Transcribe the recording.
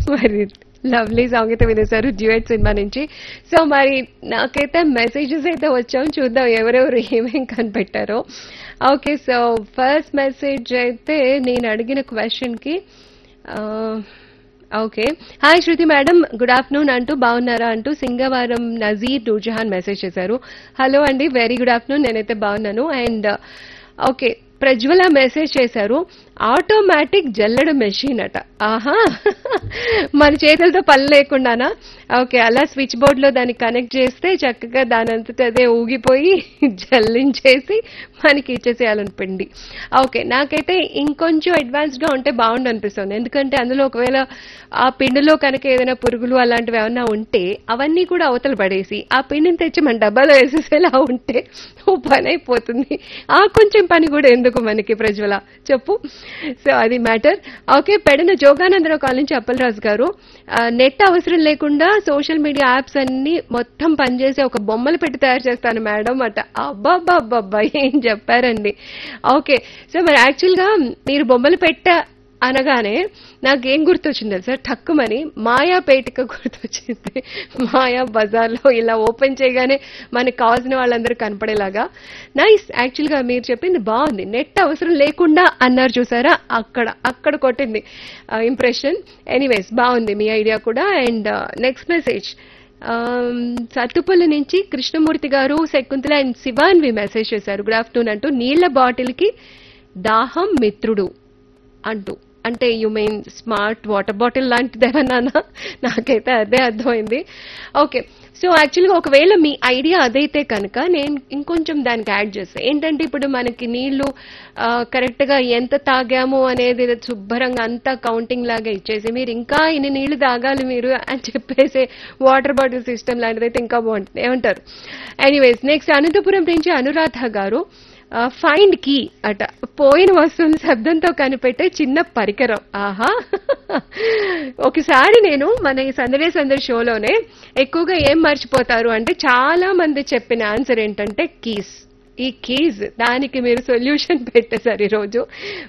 మరి lovely song అయితే వినేశారు డ్యూయట్ సినిమా నుంచి సో మరి నాకైతే మెసేజెస్ అయితే వచ్చాం చూద్దాం ఎవరెవరు ఏమేం కనిపెట్టారో ఓకే సో ఫస్ట్ మెసేజ్ అయితే నేను అడిగిన క్వశ్చన్ కి okay hi Shruti madam good afternoon అంటూ బాగున్నారా అంటూ సింగవారం నజీర్ నూర్జహాన్ మెసేజ్ చేశారు హలో అండి వెరీ గుడ్ ఆఫ్టర్నూన్ నేనైతే బాగున్నాను అండ్ ఓకే ప్రజ్వల మెసేజ్ చేశారు ఆటోమేటిక్ జల్లెడ మెషిన్ అట ఆహా మన చేతులతో పని లేకుండానా ఓకే అలా స్విచ్ బోర్డ్ దాన్ని కనెక్ట్ చేస్తే చక్కగా దాని అంతటా అదే ఊగిపోయి జల్లించేసి మనకి ఇచ్చేసేయాలని పిండి ఓకే నాకైతే ఇంకొంచెం అడ్వాన్స్డ్ గా ఉంటే బాగుండు అనిపిస్తుంది ఎందుకంటే అందులో ఒకవేళ ఆ పిండిలో కనుక ఏదైనా పురుగులు అలాంటివి ఏమైనా ఉంటే అవన్నీ కూడా అవతల పడేసి ఆ పిండిని తెచ్చి మన డబ్బాలో వేసేసేలా ఉంటే ఓ పని అయిపోతుంది ఆ కొంచెం పని కూడా ఎందుకు మనకి ప్రజ్వల చెప్పు సో అది matter okay Pedana Joganandarao colony నుంచి అప్పలరాజు గారు ఆ, నెట్ అవసరం లేకుండా సోషల్ మీడియా యాప్స్ అన్ని మొత్తం పనిచేసి ఒక బొమ్మలు పెట్టి తయారు చేస్తాను మేడం అట అబ్బాబ్బాబ్బా ఏం చెప్పారండి ఓకే సో మరి యాక్చువల్గా మీరు బొమ్మలు పెట్ట అనగానే నాకేం గుర్తొచ్చింది తెలుసా టక్కుమని మాయా పేటిక గుర్తొచ్చింది మాయా బజార్లో ఇలా ఓపెన్ చేయగానే మనకి కావాల్సిన వాళ్ళందరూ కనపడేలాగా నైస్ యాక్చువల్గా మీరు చెప్పింది బాగుంది నెట్ అవసరం లేకుండా అన్నారు చూసారా అక్కడ అక్కడ కొట్టింది ఇంప్రెషన్ ఎనీవేస్ బాగుంది మీ ఐడియా కూడా అండ్ నెక్స్ట్ మెసేజ్ సత్తుపల్లి నుంచి కృష్ణమూర్తి గారు శకుంతల అండ్ శివాన్వి మెసేజ్ చేశారు గుడ్ ఆఫ్టర్నూన్ అంటూ నీళ్ల బాటిల్కి దాహం మిత్రుడు అంటూ అంటే you mean smart water bottle లాంటిది ఏమన్నా నాకైతే అదే అర్థమైంది ఓకే సో యాక్చువల్గా ఒకవేళ మీ ఐడియా అదైతే కనుక నేను ఇంకొంచెం దానికి యాడ్ చేస్తాను ఏంటంటే ఇప్పుడు మనకి నీళ్లు కరెక్ట్గా ఎంత తాగాము అనేది శుభ్రంగా అంతా కౌంటింగ్ లాగా ఇచ్చేసి మీరు ఇంకా ఇన్ని నీళ్లు తాగాలి మీరు అని చెప్పేసి వాటర్ బాటిల్ సిస్టమ్ లాంటిది అయితే ఇంకా బాగుంటుంది ఏమంటారు ఎనీవేస్ నెక్స్ట్ అనంతపురం నుంచి అనురాధ గారు ఫైండ్ కీ అట పోయిన వస్తువుల శబ్దంతో కనిపెట్టే చిన్న పరికరం ఆహా ఒకసారి నేను మన ఈ సందడే సందడి షోలోనే ఎక్కువగా ఏం మర్చిపోతారు అంటే చాలా మంది చెప్పిన ఆన్సర్ ఏంటంటే కీస్ ఈ కీజ్ దానికి మీరు సొల్యూషన్ పెట్టేశారు ఈరోజు